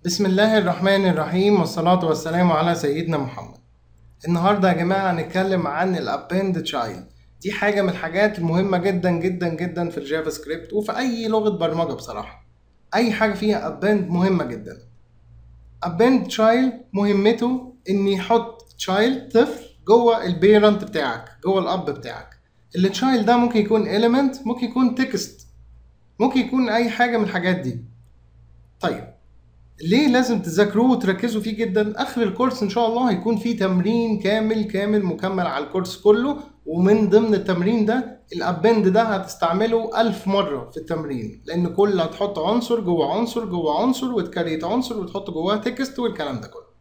بسم الله الرحمن الرحيم والصلاة والسلام على سيدنا محمد النهاردة يا جماعة هنتكلم عن الابند تشايلد دي حاجة من الحاجات المهمة جدا جدا جدا في الجافا سكريبت وفي أي لغة برمجة بصراحة أي حاجة فيها ابند مهمة جدا ابند تشايلد مهمته إن يحط تشايلد طفل جوه البيرنت بتاعك جوه الأب بتاعك التشايلد ده ممكن يكون element ممكن يكون تكست ممكن يكون أي حاجة من الحاجات دي طيب ليه لازم تذاكروه وتركزوا فيه جدا اخر الكورس ان شاء الله هيكون فيه تمرين كامل كامل مكمل على الكورس كله ومن ضمن التمرين ده الابند ده هتستعمله ألف مرة في التمرين لان كل هتحط عنصر جوه عنصر جوه عنصر وتكريت عنصر وتحط جواه تكست والكلام ده كله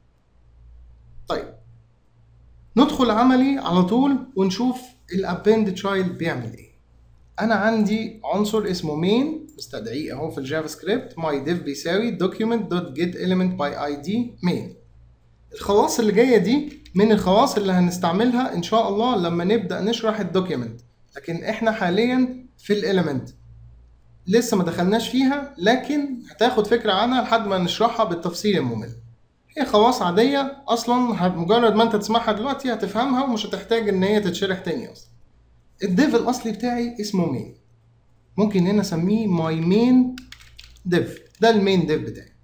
طيب ندخل عملي على طول ونشوف الابند تشايلد بيعمل ايه انا عندي عنصر اسمه مين مستدعيه اهو في الجافا سكريبت my div بيساوي document dot get element by id main الخواص اللي جايه دي من الخواص اللي هنستعملها ان شاء الله لما نبدا نشرح الدوكيمنت لكن احنا حاليا في الاليمنت لسه ما دخلناش فيها لكن هتاخد فكره عنها لحد ما نشرحها بالتفصيل الممل هي خواص عاديه اصلا مجرد ما انت تسمعها دلوقتي هتفهمها ومش هتحتاج ان هي تتشرح تاني اصلا الديف الاصلي بتاعي اسمه مين ممكن هنا اسميه ماي مين ديف ده المين ديف بتاعي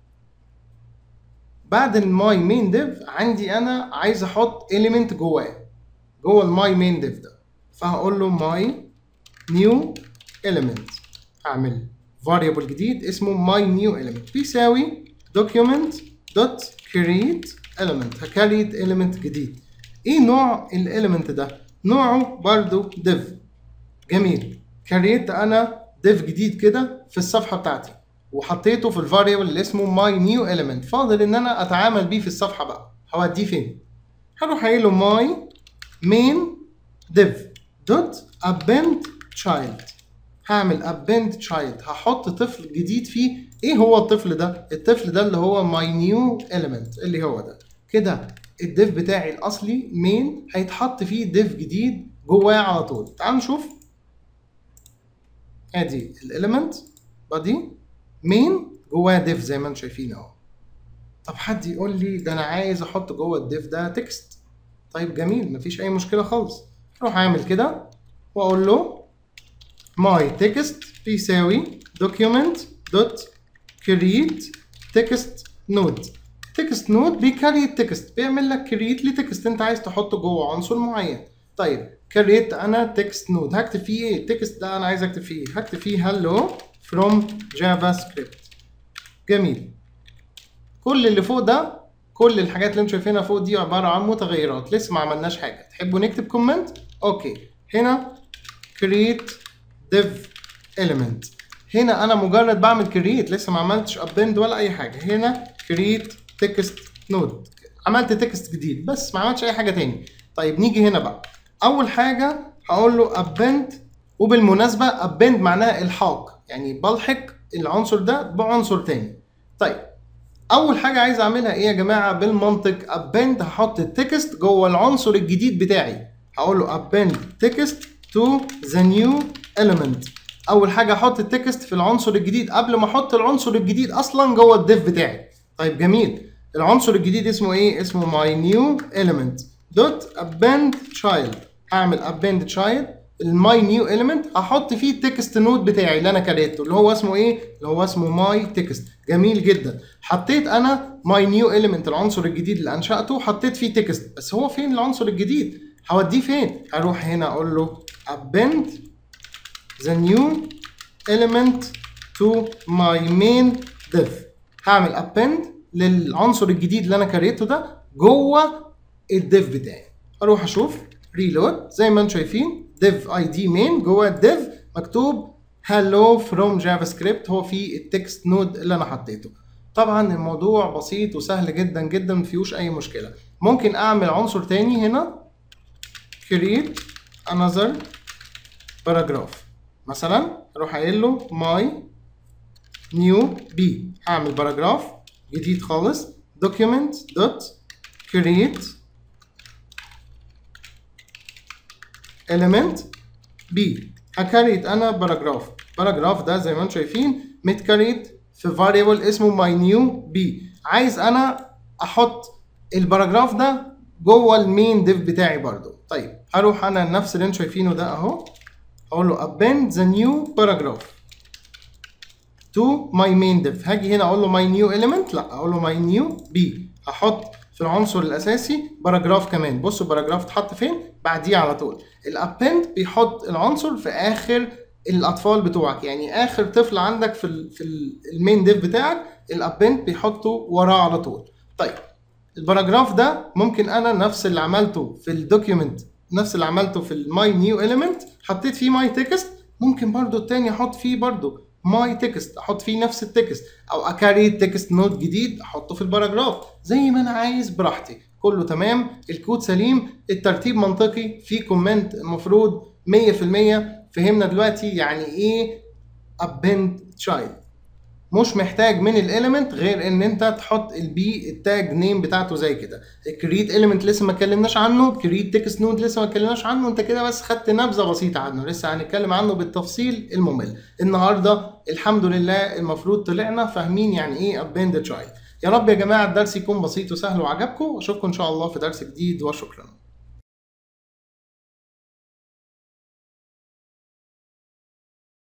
بعد الماي مين ديف عندي انا عايز احط element جواه جوه الماي مين ديف ده فهقول له ماي نيو element هعمل variable جديد اسمه my new element بيساوي document dot create element هكريت element جديد ايه نوع الاليمنت ده نوعه برضو div جميل كريت انا div جديد كده في الصفحه بتاعتي وحطيته في الفاريبل اللي اسمه my new element فاضل ان انا اتعامل بيه في الصفحه بقى هوديه فين هروح قايل له my main div dot append child هعمل append child هحط طفل جديد فيه ايه هو الطفل ده الطفل ده اللي هو my new element اللي هو ده كده الديف بتاعي الاصلي مين هيتحط فيه ديف جديد جواه على طول تعال نشوف ادي الاليمنت بادي مين جواه ديف زي ما انتم شايفين اهو طب حد يقول لي ده انا عايز احط جوه الديف ده تكست طيب جميل مفيش اي مشكله خالص اروح اعمل كده واقول له ماي تكست بيساوي document دوت create text node تكست نود بيكري التكست بيعمل لك كريت لتكست انت عايز تحطه جوه عنصر معين طيب كريت انا تكست نود هكتب فيه ايه التكست ده انا عايز اكتب فيه ايه هكتب فيه هلو فروم جافا سكريبت جميل كل اللي فوق ده كل الحاجات اللي انتم شايفينها فوق دي عباره عن متغيرات لسه ما عملناش حاجه تحبوا نكتب كومنت اوكي هنا create div element هنا انا مجرد بعمل كريت لسه ما عملتش ابند ولا اي حاجه هنا create تكست نود عملت تكست جديد بس ما عملتش اي حاجه تاني طيب نيجي هنا بقى اول حاجه هقول له ابند وبالمناسبه ابند معناها الحاق يعني بلحق العنصر ده بعنصر تاني طيب اول حاجه عايز اعملها ايه يا جماعه بالمنطق ابند هحط التكست جوه العنصر الجديد بتاعي هقول له ابند تكست تو ذا نيو element اول حاجه احط التكست في العنصر الجديد قبل ما احط العنصر الجديد اصلا جوه الديف بتاعي طيب جميل العنصر الجديد اسمه ايه اسمه my new element dot append child هعمل append child الماي نيو element هحط فيه التكست نود بتاعي اللي انا كريته اللي هو اسمه ايه اللي هو اسمه ماي تكست جميل جدا حطيت انا ماي نيو element العنصر الجديد اللي انشاته حطيت فيه تكست بس هو فين العنصر الجديد هوديه فين هروح هنا اقول له append the new element to my main div هعمل append للعنصر الجديد اللي انا كريته ده جوه الديف بتاعي اروح اشوف ريلود زي ما انتم شايفين div id main جوه الديف مكتوب hello from javascript هو في التكست نود اللي انا حطيته طبعا الموضوع بسيط وسهل جدا جدا مفيهوش اي مشكله ممكن اعمل عنصر تاني هنا create another paragraph مثلا اروح قايل له my new b هعمل باراجراف جديد خالص document dot create element b هكريت انا باراجراف باراجراف ده زي ما انتم شايفين متكريت في variable اسمه my new b عايز انا احط الباراجراف ده جوه المين ديف بتاعي برضو طيب هروح انا نفس اللي انتوا شايفينه ده اهو اقول له append the new paragraph to my main div هاجي هنا اقول له my new element لا اقول له my new b هحط في العنصر الاساسي باراجراف كمان بصوا الباراجراف اتحط فين بعديه على طول الابند بيحط العنصر في اخر الاطفال بتوعك يعني اخر طفل عندك في ال في المين ديف بتاعك الابند بيحطه وراه على طول طيب الباراجراف ده ممكن انا نفس اللي عملته في الدوكيومنت نفس اللي عملته في الماي نيو اليمنت حطيت فيه ماي تكست ممكن برضو التاني احط فيه برضو ماي تكست احط فيه نفس التكست او اكاري تكست نوت جديد احطه في الباراجراف زي ما انا عايز براحتي كله تمام الكود سليم الترتيب منطقي في كومنت المفروض 100% فهمنا دلوقتي يعني ايه append child مش محتاج من الاليمنت غير ان انت تحط البي التاج نيم بتاعته زي كده الكريت اليمنت لسه ما اتكلمناش عنه كريت تكست نود لسه ما اتكلمناش عنه انت كده بس خدت نبذه بسيطه عنه لسه هنتكلم عنه بالتفصيل الممل النهارده الحمد لله المفروض طلعنا فاهمين يعني ايه ابند تشايلد يا رب يا جماعه الدرس يكون بسيط وسهل وعجبكم واشوفكم ان شاء الله في درس جديد وشكرا